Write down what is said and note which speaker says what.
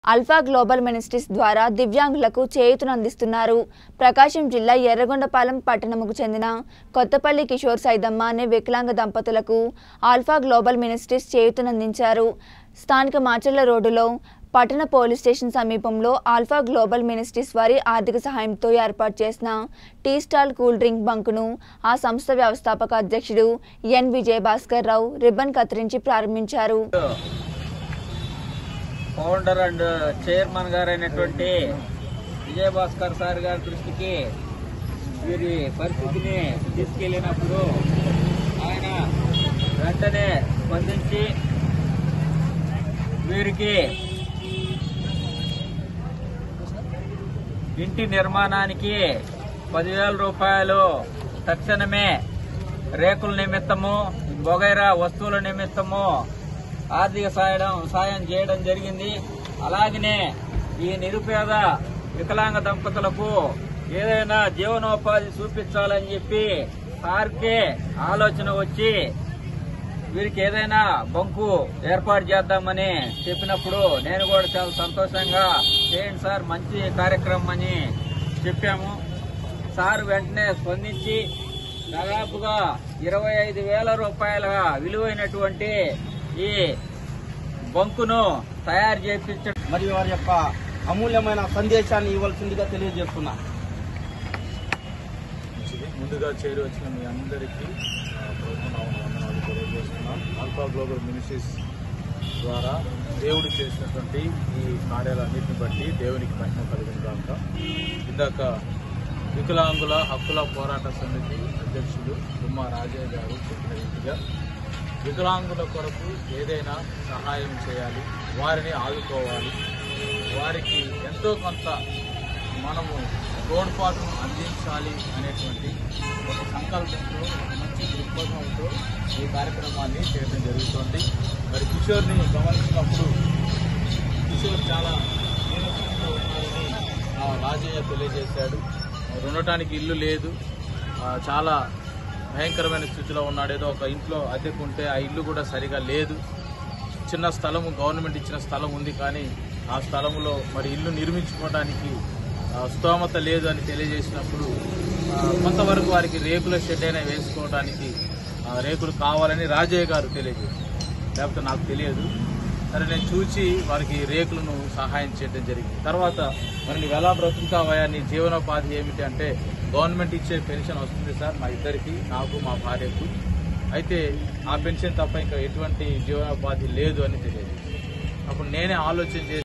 Speaker 1: alpha global ministries ద్వారా దివ్యాంగులకు చేయూతనందిస్తున్నారు ప్రకాశం జిల్లా ఎర్రగొండపాలెం పట్టణముకు చెందిన కొత్తపల్లి కిషోర్ సైదమ్మ అనే వికలాంగ దంపతులకు ఆల్ఫా గ్లోబల్ మినిస్ట్రీస్ చేయూతనందించారు స్థానిక మాచర్ల రోడ్డులో పట్టణ పోలీస్ స్టేషన్ సమీపంలో ఆల్ఫా గ్లోబల్ మినిస్ట్రీస్ వారి ఆర్థిక సహాయంతో ఏర్పాటు చేసిన టీ స్టాల్ కూల్ డ్రింక్ బంకును ఆ సంస్థ వ్యవస్థాపక అధ్యక్షుడు ఎన్ విజయభాస్కర్ రావు రిబ్బన్ కత్తిరించి ప్రారంభించారు
Speaker 2: ఫౌండర్ అండ్ చైర్మన్ గారైనటువంటి విజయభాస్కర్ సార్ గారి దృష్టికి వీరి పరిస్థితిని తీసుకెళ్ళినప్పుడు ఆయన వెంటనే స్పందించి వీరికి ఇంటి నిర్మాణానికి పదివేల రూపాయలు తక్షణమే రేకుల నిమిత్తము బొగైరా వస్తువుల నిమిత్తము ఆర్థిక సాయడం సాయం చేయడం జరిగింది అలాగనే ఈ నిరుపేద వికలాంగ దంపతులకు ఏదైనా జీవనోపాధి చూపించాలని చెప్పి సార్కే ఆలోచన వచ్చి వీరికి ఏదైనా బంకు ఏర్పాటు చేద్దామని చెప్పినప్పుడు నేను కూడా చాలా సంతోషంగా చేయండి సార్ మంచి కార్యక్రమం అని చెప్పాము సార్ వెంటనే స్పందించి దాదాపుగా ఇరవై ఐదు వేల రూపాయల విలువైనటువంటి ఈ బంకును తయారు చేయించడం
Speaker 3: మరియు వారి యొక్క అమూల్యమైన సందేశాన్ని ఇవ్వాల్సిందిగా తెలియజేస్తున్నా
Speaker 4: మంచిది ముందుగా చేరి వచ్చిన మీ అందరికీ ఆ, ప్రభుత్వ నామమున వందనాలు తెలియజేస్తున్నాం ఆల్ఫా గ్లోబల్ మినిస్ట్రీస్ ద్వారా దేవుడు చేసినటువంటి ఈ కార్యాలన్నింటిని బట్టి దేవునికి మహిమ కలిగిన కాక ఇందాక వికలాంగుల హక్కుల పోరాట సమితి అధ్యక్షులు దుమ్మా రాజయ్య గారు చెప్పిన రీతిగా వికలాంగుల కొరకు ఏదైనా సహాయం చేయాలి వారిని ఆదుకోవాలి వారికి ఎంతో కొంత మనము తోడ్పాటును అందించాలి అనేటువంటి ఒక సంకల్పంతో ఒక మంచి దృక్పథంతో ఈ కార్యక్రమాన్ని చేయడం జరుగుతోంది మరి కిషోర్ని గమనించినప్పుడు కిషోర్ చాలా దీనస్థితిలో ఉన్నారని ఆ రాజయ్య తెలియజేశాడు మరి ఉండటానికి ఇల్లు లేదు ఆ, చాలా భయంకరమైన స్థితిలో ఉన్నాడు ఏదో ఒక ఇంట్లో అద్దెకుంటే ఆ ఇల్లు కూడా సరిగా లేదు చిన్న స్థలము గవర్నమెంట్ ఇచ్చిన స్థలం ఉంది కానీ ఆ స్థలంలో మరి ఇల్లు నిర్మించుకోవడానికి ఆ, స్తోమత లేదు అని తెలియజేసినప్పుడు ఆ, కొంతవరకు వారికి రేకుల షెడ్ అయినా వేసుకోవడానికి ఆ, రేకులు కావాలని రాజయ్య గారు తెలియజేశారు లేకపోతే నాకు తెలియదు సరే నేను చూసి వారికి రేకులను సహాయం చేయడం జరిగింది తర్వాత మరి నువ్వు ఎలా బ్రతుకుతావా నీ జీవనోపాధి ఏమిటి అంటే గవర్నమెంట్ ఇచ్చే పెన్షన్ వస్తుంది సార్ మా ఇద్దరికి నాకు మా భార్యకు అయితే ఆ పెన్షన్ తప్ప ఇంకా ఎటువంటి జీవనోపాధి లేదు అని తెలియదు అప్పుడు నేనే ఆలోచన చేసి